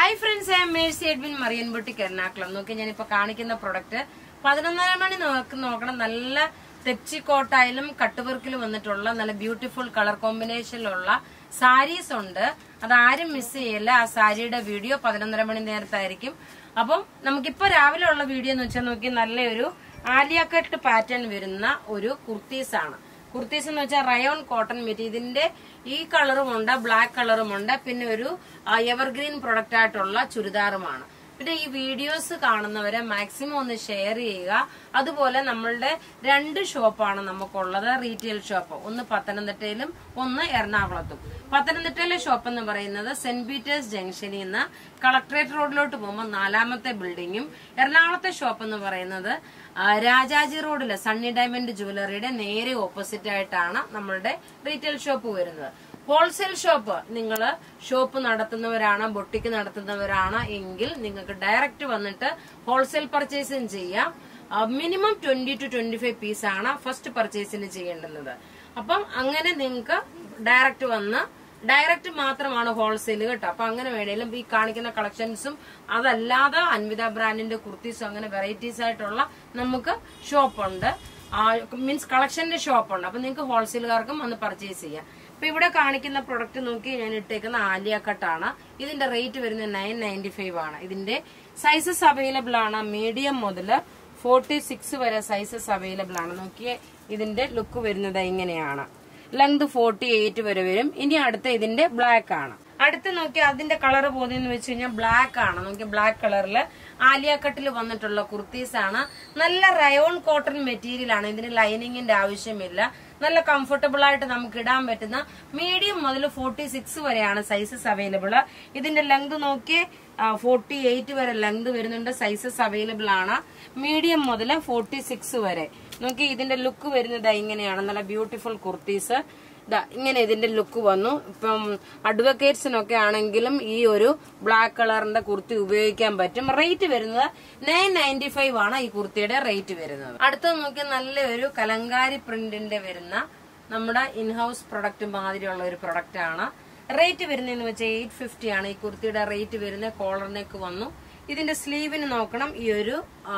hi friends I Mercy Edwin Marian boutique Ernakulam നോക്കി ഞാനിപ്പോ കാണിക്കുന്ന പ്രൊഡക്റ്റ് പതിനൊന്നര മണി നോക്ക് നോക്കണം നല്ല തെച്ചി കോട്ടായാലും കട്ടുവർക്കിൽ വന്നിട്ടുള്ള നല്ല ബ്യൂട്ടിഫുൾ കളർ കോമ്പിനേഷനിലുള്ള സാരീസ് ഉണ്ട് അത് ആരും മിസ് ചെയ്യല്ല ആ സാരിയുടെ വീഡിയോ പതിനൊന്നര മണി നേരത്തായിരിക്കും അപ്പം നമുക്കിപ്പോ രാവിലെ ഉള്ള വീഡിയോ എന്ന് വെച്ചാൽ നോക്കി നല്ലൊരു ആലിയ കട്ട് പാറ്റേൺ വരുന്ന ഒരു കുർത്തീസ് ആണ് കുർത്തീസ് എന്ന് വെച്ചാൽ റയോൺ കോട്ടൺ മെറ്റീരിയൽ ഇതിന്റെ ഈ കളറും ഉണ്ട് ബ്ലാക്ക് കളറും ഉണ്ട് പിന്നെ ഒരു എവർഗ്രീൻ പ്രൊഡക്റ്റ് ആയിട്ടുള്ള ചുരിദാറുമാണ് പിന്നെ ഈ വീഡിയോസ് കാണുന്നവരെ മാക്സിമം ഒന്ന് ഷെയർ ചെയ്യുക അതുപോലെ നമ്മളുടെ രണ്ട് ഷോപ്പാണ് നമുക്കുള്ളത് റീറ്റെയിൽ ഷോപ്പ് ഒന്ന് പത്തനംതിട്ടയിലും ഒന്ന് എറണാകുളത്തും പത്തനംതിട്ടയിലെ ഷോപ്പ് എന്ന് പറയുന്നത് സെന്റ് പീറ്റേഴ്സ് ജംഗ്ഷനിൽ നിന്ന് കളക്ടറേറ്റ് റോഡിലോട്ട് പോകുമ്പോൾ നാലാമത്തെ ബിൽഡിങ്ങും എറണാകുളത്തെ ഷോപ്പ് എന്ന് പറയുന്നത് ആ, രാജാജി റോഡിലെ സണ്ണി ഡയമണ്ട് ജുവലറിയുടെ നേരെ ഓപ്പോസിറ്റ് ആയിട്ടാണ് നമ്മളുടെ റീറ്റെയിൽ ഷോപ്പ് വരുന്നത് ഹോൾസെയിൽ ഷോപ്പ് നിങ്ങൾ ഷോപ്പ് നടത്തുന്നവരാണ് ബൊട്ടിക്ക് നടത്തുന്നവരാണ് എങ്കിൽ നിങ്ങൾക്ക് ഡയറക്റ്റ് വന്നിട്ട് ഹോൾസെയിൽ പർച്ചേസിങ് ചെയ്യാം minimum twenty two twenty five piece ആണ് ഫസ്റ്റ് പർച്ചേസിന് ചെയ്യേണ്ടുന്നത് അപ്പം അങ്ങനെ നിങ്ങൾക്ക് ഡയറക്റ്റ് വന്ന് ഡയറക്റ്റ് മാത്രമാണ് ഹോൾസെയിൽ കേട്ടോ അപ്പൊ അങ്ങനെ വേണേലും ഈ കാണിക്കുന്ന കളക്ഷൻസും അതല്ലാതെ അൻവിത ബ്രാൻഡിന്റെ കുർത്തീസും അങ്ങനെ വെറൈറ്റീസ് ആയിട്ടുള്ള നമുക്ക് ഷോപ്പുണ്ട് മീൻസ് കളക്ഷന്റെ ഷോപ്പുണ്ട് അപ്പൊ നിങ്ങൾക്ക് ഹോൾസെയിലുകാർക്കും വന്ന് പർച്ചേസ് ചെയ്യാം ഇപ്പൊ ഇവിടെ കാണിക്കുന്ന പ്രൊഡക്റ്റ് നോക്കി ഞാൻ ഇട്ടേക്കുന്ന ആലിയ കട്ടാണ് ഇതിന്റെ റേറ്റ് വരുന്നത് നയൻ നയൻറ്റി ഫൈവ് ആണ് ഇതിന്റെ സൈസസ് അവൈലബിൾ ആണ് മീഡിയം മുതൽ ഫോർട്ടി സിക്സ് വരെ സൈസസ് അവൈലബിൾ ആണ് നോക്കിയേ ഇതിന്റെ ലുക്ക് വരുന്നത് ഇങ്ങനെയാണ് ലെങ്ത് ഫോർട്ടി എയ്റ്റ് വരെ വരും ഇനി അടുത്ത ഇതിന്റെ ബ്ലാക്ക് ആണ് അടുത്ത് നോക്കി അതിന്റെ കളർ പോകുന്നതെന്ന് വെച്ച് കഴിഞ്ഞാൽ ബ്ലാക്ക് ആണ് നോക്കി ബ്ലാക്ക് കളറില് ആലിയ കട്ടിൽ വന്നിട്ടുള്ള കുർത്തീസ് ആണ് നല്ല റയോൺ കോട്ടൺ മെറ്റീരിയൽ ആണ് ഇതിന് ലൈനിങ്ങിന്റെ ആവശ്യമില്ല നല്ല കംഫർട്ടബിൾ ആയിട്ട് നമുക്ക് ഇടാൻ പറ്റുന്ന മീഡിയം മുതൽ ഫോർട്ടി സിക്സ് വരെയാണ് സൈസസ് അവൈലബിൾ ഇതിന്റെ ലെങ്ത് നോക്കി ഫോർട്ടി എയ്റ്റ് വരെ ലെങ്ത് വരുന്നുണ്ട് സൈസസ് അവൈലബിൾ ആണ് മീഡിയം മുതൽ ഫോർട്ടി സിക്സ് വരെ നോക്കി ഇതിന്റെ ലുക്ക് വരുന്നത് ഇങ്ങനെയാണ് നല്ല ബ്യൂട്ടിഫുൾ കുർത്തീസ് ദാ ഇങ്ങനെ ഇതിന്റെ ലുക്ക് വന്നു ഇപ്പം അഡ്വക്കേറ്റ്സിനൊക്കെ ആണെങ്കിലും ഈ ഒരു ബ്ലാക്ക് കളറിന്റെ കുർത്തി ഉപയോഗിക്കാൻ പറ്റും റേറ്റ് വരുന്നത് നയൻ നയൻറ്റി ഫൈവ് ആണ് ഈ കുർത്തിയുടെ റേറ്റ് വരുന്നത് അടുത്ത നോക്കി നല്ലൊരു കലങ്കാരി പ്രിന്റിന്റെ വരുന്ന നമ്മുടെ ഇൻഹൌസ് പ്രൊഡക്റ്റ് മാതിരിയുള്ള ഒരു പ്രൊഡക്റ്റ് ആണ് റേറ്റ് വരുന്നതെന്ന് വെച്ചാൽ എയ്റ്റ് ഫിഫ്റ്റി ആണ് ഈ കുർത്തിയുടെ റേറ്റ് വരുന്നത് കോളർ നെക്ക് വന്നു ഇതിന്റെ സ്ലീവിന് നോക്കണം ഈ ഒരു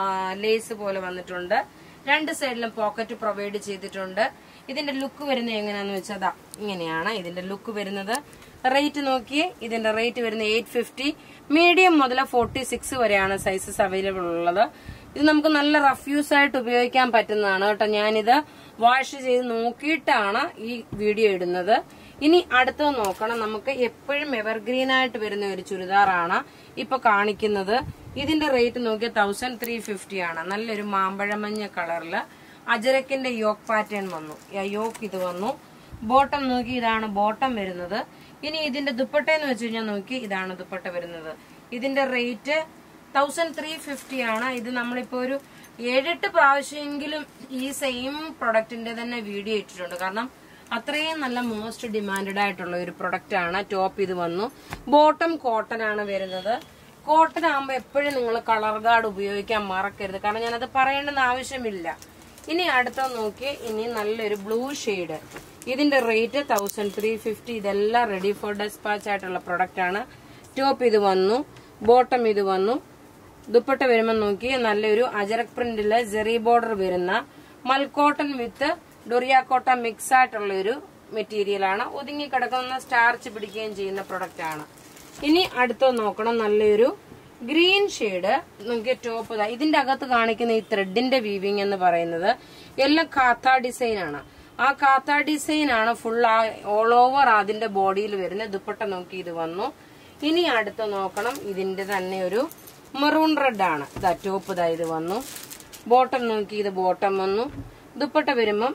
ലേസ് പോലെ വന്നിട്ടുണ്ട് രണ്ട് സൈഡിലും പോക്കറ്റ് പ്രൊവൈഡ് ചെയ്തിട്ടുണ്ട് ഇതിന്റെ ലുക്ക് വരുന്നത് എങ്ങനെയാന്ന് വെച്ചാൽ ദാ ഇങ്ങനെയാണ് ഇതിന്റെ ലുക്ക് വരുന്നത് റേറ്റ് നോക്കിയേ ഇതിന്റെ റേറ്റ് വരുന്നത് എയ്റ്റ് ഫിഫ്റ്റി മീഡിയം മുതൽ ഫോർട്ടി സിക്സ് വരെയാണ് സൈസസ് അവൈലബിൾ ഉള്ളത് ഇത് നമുക്ക് നല്ല റഫ്യൂസ് ആയിട്ട് ഉപയോഗിക്കാൻ പറ്റുന്നതാണ് കേട്ടോ ഞാനിത് വാഷ് ചെയ്ത് നോക്കിയിട്ടാണ് ഈ വീഡിയോ ഇടുന്നത് ഇനി അടുത്തത് നോക്കണം നമുക്ക് എപ്പോഴും എവർഗ്രീൻ ആയിട്ട് വരുന്ന ഒരു ചുരിദാറാണ് ഇപ്പൊ കാണിക്കുന്നത് ഇതിന്റെ റേറ്റ് നോക്കിയാൽ തൗസൻഡ് ത്രീ ഫിഫ്റ്റി ആണ് നല്ലൊരു മാമ്പഴമഞ്ഞ കളറില് അജരക്കിന്റെ യോക്ക് പാറ്റേൺ വന്നു യോക്ക് ഇത് വന്നു ബോട്ടം നോക്കി ഇതാണ് ബോട്ടം വരുന്നത് ഇനി ഇതിന്റെ ദുപ്പട്ട എന്ന് വെച്ച് കഴിഞ്ഞാൽ നോക്കി ഇതാണ് ദുപ്പട്ട വരുന്നത് ഇതിന്റെ റേറ്റ് തൗസൻഡ് ത്രീ ഫിഫ്റ്റി ആണ് ഇത് നമ്മളിപ്പോ ഒരു ഏഴെട്ട് പ്രാവശ്യമെങ്കിലും ഈ സെയിം പ്രൊഡക്റ്റിന്റെ തന്നെ വീഡിയോ ഇട്ടിട്ടുണ്ട് കാരണം അത്രയും നല്ല മോസ്റ്റ് ഡിമാൻഡഡ് ആയിട്ടുള്ള ഒരു പ്രൊഡക്റ്റ് ആണ് ടോപ്പ് ഇത് വന്നു ബോട്ടം കോട്ടൺ ആണ് വരുന്നത് കോട്ടൺ ആകുമ്പോൾ എപ്പോഴും നിങ്ങൾ കളർ ഗാർഡ് ഉപയോഗിക്കാൻ മറക്കരുത് കാരണം ഞാനത് പറയേണ്ടുന്ന ആവശ്യമില്ല ഇനി അടുത്ത നോക്കി ഇനി നല്ലൊരു ബ്ലൂ ഷെയ്ഡ് ഇതിന്റെ റേറ്റ് തൗസൻഡ് ത്രീ ഫിഫ്റ്റി ഇതെല്ലാം റെഡി ഫോർ ഡെസ്പാച്ച് ആയിട്ടുള്ള പ്രൊഡക്റ്റ് ആണ് ടോപ്പ് ഇത് വന്നു ബോട്ടം ഇത് വന്നു ദുപ്പട്ട വരുമ്പോൾ നോക്കി നല്ലൊരു അജറക് പ്രിന്റിലെ ജെറി ബോർഡർ വരുന്ന മൽക്കോട്ടൺ വിത്ത് ഡൊറിയാക്കോട്ട മിക്സ് ആയിട്ടുള്ള ഒരു മെറ്റീരിയൽ ആണ് ഒതുങ്ങി കിടക്കുന്ന സ്റ്റാർച്ച് പിടിക്കുകയും ചെയ്യുന്ന പ്രൊഡക്റ്റ് ആണ് ഇനി അടുത്ത നോക്കണം നല്ലൊരു ഗ്രീൻ ഷെയ്ഡ് നോക്കിയ ടോപ്പ് ഇതാ ഇതിന്റെ അകത്ത് കാണിക്കുന്ന ഈ ത്രെഡിന്റെ വീവിങ് എന്ന് പറയുന്നത് എല്ലാം കാത്ത ഡിസൈൻ ആണ് ആ കാത്ത ഡിസൈൻ ആണ് ഫുൾ ആ ഓൾ ഓവർ അതിന്റെ ബോഡിയിൽ വരുന്ന ദുപ്പട്ട നോക്കി ഇത് വന്നു ഇനി അടുത്ത് നോക്കണം ഇതിന്റെ തന്നെ ഒരു മെറൂൺ റെഡ് ആണ് ഇതാ ടോപ്പ് ഇതാ ഇത് വന്നു ബോട്ടം നോക്കി ഇത് ബോട്ടം വന്നു ദുപ്പട്ട വരുമ്പം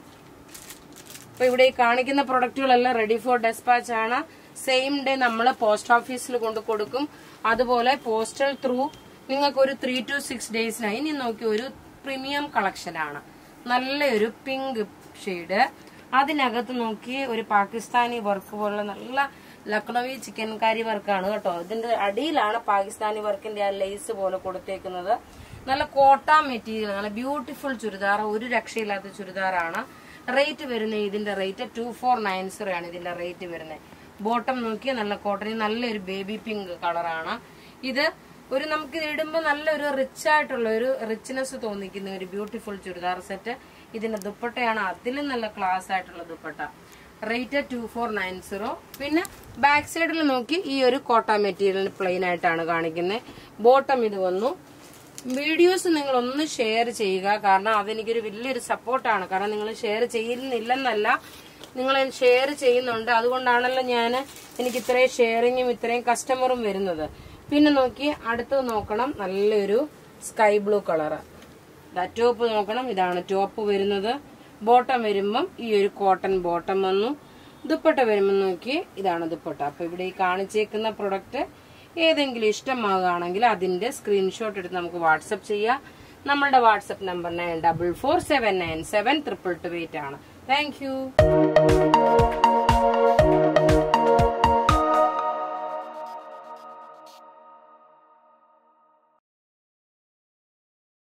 അപ്പൊ ഇവിടെ ഈ കാണിക്കുന്ന പ്രൊഡക്റ്റുകളെല്ലാം റെഡി ഫോർ ഡെസ്പാച്ച് ആണ് സെയിം ഡേ നമ്മൾ പോസ്റ്റ് ഓഫീസിൽ കൊണ്ട് കൊടുക്കും അതുപോലെ പോസ്റ്റൽ ത്രൂ നിങ്ങൾക്ക് ഒരു ത്രീ ടു സിക്സ് ഡേയ്സിനായി ഇനി നോക്കി ഒരു പ്രീമിയം കളക്ഷൻ ആണ് നല്ലൊരു പിങ്ക് ഷെയ്ഡ് അതിനകത്ത് നോക്കി ഒരു പാകിസ്ഥാനി വർക്ക് പോലുള്ള നല്ല ലക്നൗവി ചിക്കൻ കാരി വർക്കാണ് കേട്ടോ ഇതിന്റെ അടിയിലാണ് പാകിസ്ഥാനി വർക്കിന്റെ ആ ലേസ് പോലെ കൊടുത്തേക്കുന്നത് നല്ല കോട്ട മെറ്റീരിയൽ നല്ല ബ്യൂട്ടിഫുൾ ചുരിദാർ ഒരു രക്ഷയില്ലാത്ത ചുരിദാറാണ് റേറ്റ് വരുന്ന ഇതിന്റെ rate two four nine zero ആണ് ഇതിന്റെ റേറ്റ് വരുന്നത് ബോട്ടം നോക്കി നല്ല കോട്ടൺ നല്ലൊരു ബേബി പിങ്ക് കളറാണ് ഇത് ഒരു നമുക്ക് ഇത് ഇടുമ്പോൾ നല്ലൊരു റിച്ച് ആയിട്ടുള്ള ഒരു റിച്ച്നെസ് തോന്നിക്കുന്ന ഒരു ബ്യൂട്ടിഫുൾ ചുരിദാർ സെറ്റ് ഇതിന്റെ ദുപ്പട്ടയാണ് അതിലും നല്ല ക്ലാസ് ആയിട്ടുള്ള dupatta rate two four nine zero പിന്നെ ബാക്ക് സൈഡിൽ നോക്കി ഈ ഒരു കോട്ട മെറ്റീരിയൽ പ്ലെയിൻ ആയിട്ടാണ് കാണിക്കുന്നത് ബോട്ടം ഇത് വന്നു വീഡിയോസ് നിങ്ങൾ ഒന്ന് ഷെയർ ചെയ്യുക കാരണം അതെനിക്കൊരു വലിയൊരു സപ്പോർട്ടാണ് കാരണം നിങ്ങൾ ഷെയർ ചെയ്യുന്നില്ലെന്നല്ല നിങ്ങൾ ഷെയർ ചെയ്യുന്നുണ്ട് അതുകൊണ്ടാണല്ലോ ഞാൻ എനിക്ക് ഇത്രയും ഷെയറിങ്ങും ഇത്രയും കസ്റ്റമറും വരുന്നത് പിന്നെ നോക്കി അടുത്ത് നോക്കണം നല്ലൊരു സ്കൈ ബ്ലൂ കളറ് ടോപ്പ് നോക്കണം ഇതാണ് ടോപ്പ് വരുന്നത് ബോട്ടം വരുമ്പം ഈ ഒരു കോട്ടൺ ബോട്ടം വന്നു ദുപ്പട്ട വരുമ്പോൾ നോക്കി ഇതാണ് ദുപ്പട്ട അപ്പൊ ഇവിടെ ഈ കാണിച്ചേക്കുന്ന പ്രൊഡക്റ്റ് ഏതെങ്കിലും ഇഷ്ടമാകുകയാണെങ്കിൽ അതിന്റെ സ്ക്രീൻഷോട്ട് എടുത്ത് നമുക്ക് വാട്സപ്പ് ചെയ്യാം നമ്മളുടെ WhatsApp number nine double four seven nine seven triple two eight ആണ് താങ്ക് യു